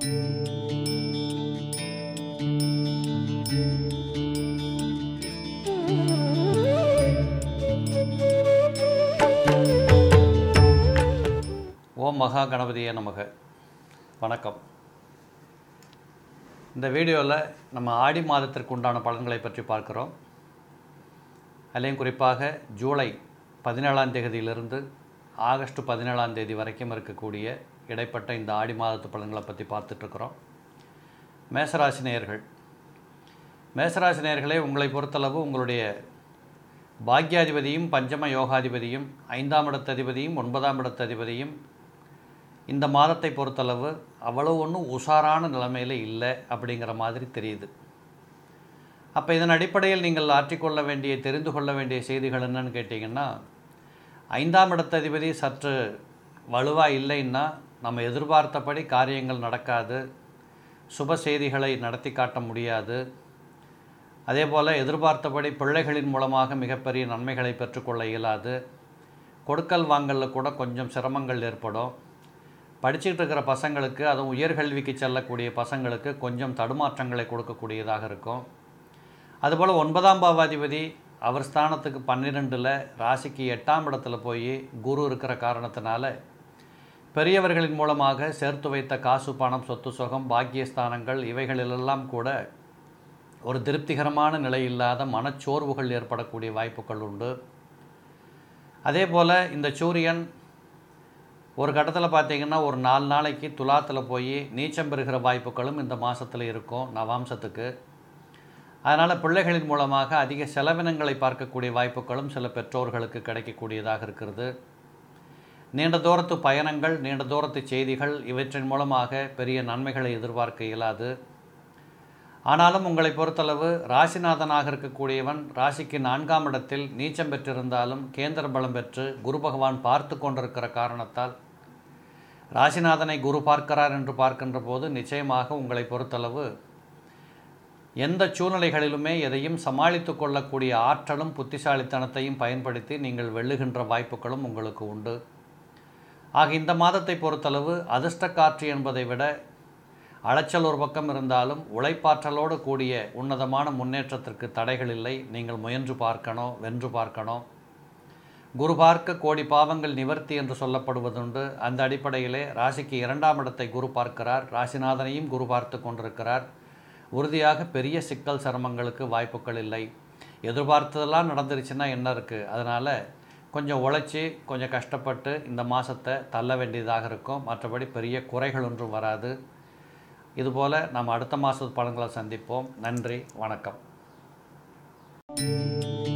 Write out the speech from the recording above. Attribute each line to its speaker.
Speaker 1: ஓம் மகா கணபதியே நமக வணக்கம் இந்த வீடியோவில் நம்ம ஆடி மாதத்திற்கு உண்டான பலன்களை பற்றி பார்க்குறோம் அதுலேயும் குறிப்பாக ஜூலை பதினேழாம் தேதியிலிருந்து ஆகஸ்ட் பதினேழாம் தேதி வரைக்கும் இருக்கக்கூடிய இடைப்பட்ட இந்த ஆடி மாதத்து பலன்களை பற்றி பார்த்துட்ருக்குறோம் மேசராசி நேயர்கள் மேசராசி நேயர்களே உங்களை பொறுத்தளவு உங்களுடைய பாக்யாதிபதியும் பஞ்சம யோகாதிபதியும் ஐந்தாம் இடத்ததிபதியும் ஒன்பதாம் இடத்ததிபதியும் இந்த மாதத்தை பொறுத்தளவு அவ்வளவு ஒன்றும் உஷாரான நிலைமையில் இல்லை அப்படிங்கிற மாதிரி தெரியுது அப்போ இதன் அடிப்படையில் நீங்கள் ஆற்றிக்கொள்ள வேண்டிய தெரிந்து கொள்ள வேண்டிய செய்திகள் என்னன்னு கேட்டிங்கன்னா ஐந்தாம் இடத்ததிபதி சற்று வலுவாக இல்லைன்னா நம்ம எதிர்பார்த்தபடி காரியங்கள் நடக்காது சுப செய்திகளை நடத்தி காட்ட முடியாது அதே போல் எதிர்பார்த்தபடி பிள்ளைகளின் மூலமாக மிகப்பெரிய நன்மைகளை பெற்றுக்கொள்ள இயலாது கொடுக்கல் வாங்கலில் கூட கொஞ்சம் சிரமங்கள் ஏற்படும் படிச்சுக்கிட்டு இருக்கிற பசங்களுக்கு அதுவும் உயர்கல்விக்கு செல்லக்கூடிய பசங்களுக்கு கொஞ்சம் தடுமாற்றங்களை கொடுக்கக்கூடியதாக இருக்கும் அதுபோல் ஒன்பதாம் பாவாதிபதி அவர் ஸ்தானத்துக்கு பன்னிரெண்டில் ராசிக்கு எட்டாம் இடத்துல போய் குரு இருக்கிற காரணத்தினால பெரியவர்களின் மூலமாக சேர்த்து வைத்த காசு பணம் சொத்து சுகம் பாக்கியஸ்தானங்கள் இவைகளிலெல்லாம் கூட ஒரு திருப்திகரமான நிலை இல்லாத மனச்சோர்வுகள் ஏற்படக்கூடிய வாய்ப்புகள் உண்டு அதே போல் இந்த சூரியன் ஒரு கட்டத்தில் பார்த்தீங்கன்னா ஒரு நாலு நாளைக்கு துலாத்தில் போய் நீச்சம் பெறுகிற வாய்ப்புகளும் இந்த மாதத்தில் இருக்கும் நவாம்சத்துக்கு அதனால் பிள்ளைகளின் மூலமாக அதிக செலவினங்களை பார்க்கக்கூடிய வாய்ப்புகளும் சில பெற்றோர்களுக்கு கிடைக்கக்கூடியதாக இருக்கிறது நீண்ட தூரத்து பயணங்கள் நீண்ட தூரத்து செய்திகள் இவற்றின் மூலமாக பெரிய நன்மைகளை எதிர்பார்க்க இயலாது ஆனாலும் உங்களை பொறுத்தளவு ராசிநாதனாக இருக்கக்கூடியவன் ராசிக்கு நான்காம் இடத்தில் நீச்சம் பெற்றிருந்தாலும் கேந்திர பலம் பெற்று குரு பகவான் பார்த்து கொண்டிருக்கிற காரணத்தால் ராசிநாதனை குரு பார்க்கிறார் என்று பார்க்கின்ற போது நிச்சயமாக உங்களை பொறுத்தளவு எந்த சூழ்நிலைகளிலுமே எதையும் சமாளித்து கொள்ளக்கூடிய ஆற்றலும் புத்திசாலித்தனத்தையும் பயன்படுத்தி நீங்கள் வெல்லுகின்ற வாய்ப்புகளும் உங்களுக்கு உண்டு ஆக இந்த மாதத்தை பொறுத்தளவு அதிர்ஷ்ட காற்று என்பதை விட அலைச்சல் ஒரு பக்கம் இருந்தாலும் உழைப்பாற்றலோடு கூடிய உன்னதமான முன்னேற்றத்திற்கு தடைகள் இல்லை நீங்கள் முயன்று பார்க்கணும் வென்று பார்க்கணும் குரு பார்க்க கோடி பாவங்கள் நிவர்த்தி என்று சொல்லப்படுவதுண்டு அந்த அடிப்படையிலே ராசிக்கு இரண்டாம் இடத்தை குரு பார்க்கிறார் ராசிநாதனையும் குரு பார்த்து கொண்டிருக்கிறார் உறுதியாக பெரிய சிக்கல் சிரமங்களுக்கு வாய்ப்புகள் இல்லை எதிர்பார்த்ததெல்லாம் நடந்துருச்சுன்னா என்ன இருக்குது அதனால் கொஞ்சம் உழைச்சி கொஞ்சம் கஷ்டப்பட்டு இந்த மாதத்தை தள்ள வேண்டியதாக இருக்கும் மற்றபடி பெரிய குறைகள் ஒன்றும் வராது இதுபோல் நாம் அடுத்த மாதத்து பலன்களை சந்திப்போம் நன்றி வணக்கம்